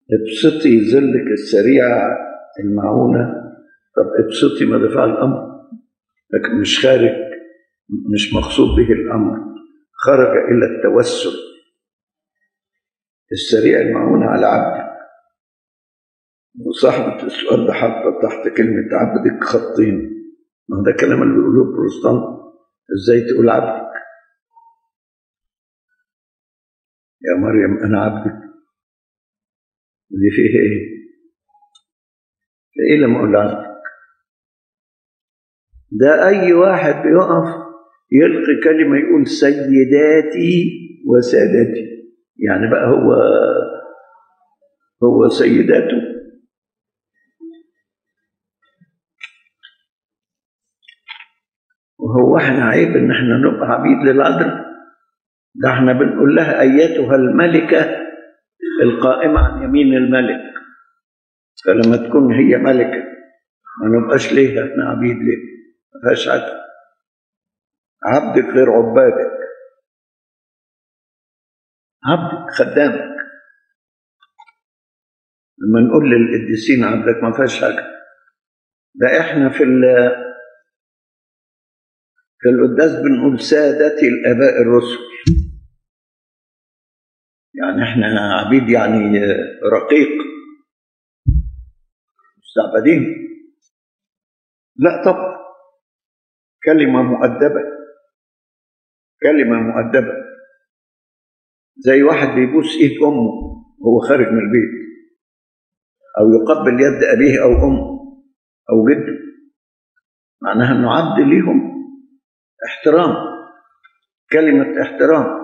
ابسطي ظلك السريع المعونة طب ابسطي مدفع الأمر لكن مش خارج مش مقصود به الأمر خرج إلى التوسل السريع المعونة على عبدك وصاحبة السؤال ده حاطة تحت كلمة عبدك خطين ما ده كلام اللي بيقولوه البروتستانت ازاي تقول عبدك يا مريم انا عبدك ودي فيه ايه فايه لما اقول عبدك ده اي واحد بيقف يلقي كلمه يقول سيداتي وسادتي يعني بقى هو هو سيداته وهو احنا عيب ان احنا نبقى عبيد للعذراء ده احنا بنقول لها ايتها الملكه القائمه عن يمين الملك فلما تكون هي ملكه ما نبقاش ليها احنا عبيد ليه ما فيهاش عدل عبدك غير عبادك عبدك خدامك لما نقول للقديسين عبدك ما فيهاش حاجه ده احنا في في القداس بنقول سادتي الآباء الرسل يعني احنا عبيد يعني رقيق مستعبدين لا طبعا كلمة مؤدبة كلمة مؤدبة زي واحد بيبوس ايد امه وهو خارج من البيت او يقبل يد ابيه او امه او جده معناها انه عبد ليهم احترام كلمة احترام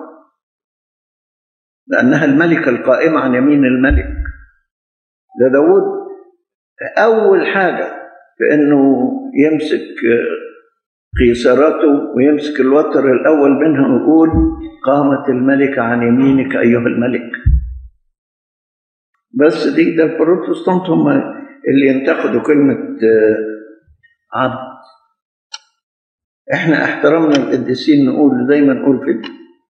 لأنها الملكة القائمة عن يمين الملك ده داود أول حاجة في أنه يمسك قيصراته ويمسك الوتر الأول منها ويقول قامت الملكة عن يمينك أيها الملك بس دي ده البروتستانت هم اللي ينتقدوا كلمة عبد احنا احترمنا القديسين نقول زي ما نقول كده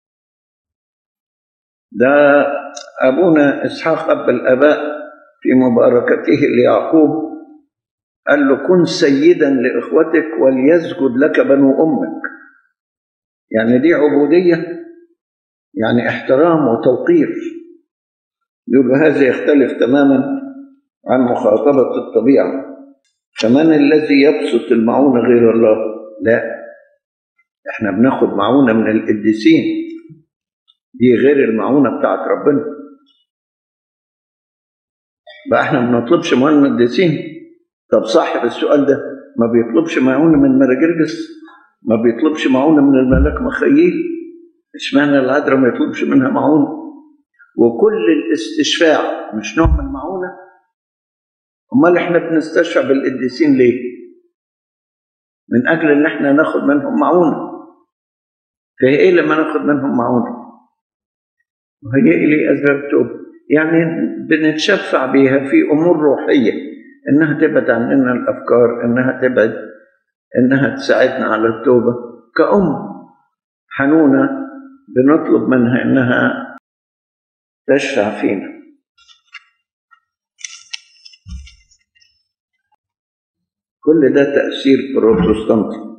ده ابونا اسحاق اب الاباء في مباركته ليعقوب قال له كن سيدا لاخوتك وليسجد لك بنو امك يعني دي عبوديه يعني احترام وتوقير يقول هذا يختلف تماما عن مخاطبه الطبيعه فمن الذي يبسط المعونه غير الله لا احنا بناخد معونة من القديسين دي غير المعونة بتاعت ربنا بقى احنا ما بنطلبش معونة من القديسين طب صاحب السؤال ده ما بيطلبش معونة من مراجرجس ما بيطلبش معونة من الملاك مخيل اشمعنى العذراء ما يطلبش منها معونة وكل الاستشفاع مش نوع من المعونة امال احنا بنستشفع بالقديسين ليه من اجل ان احنا ناخد منهم معونه فهي ايه لما ناخد منهم معونه وهي لي اسباب توبه يعني بنتشفع بيها في امور روحيه انها تبعد عننا الافكار انها تبعد انها تساعدنا على التوبه كأم حنونه بنطلب منها انها تشفع فينا كل ده تأثير بروتستانتي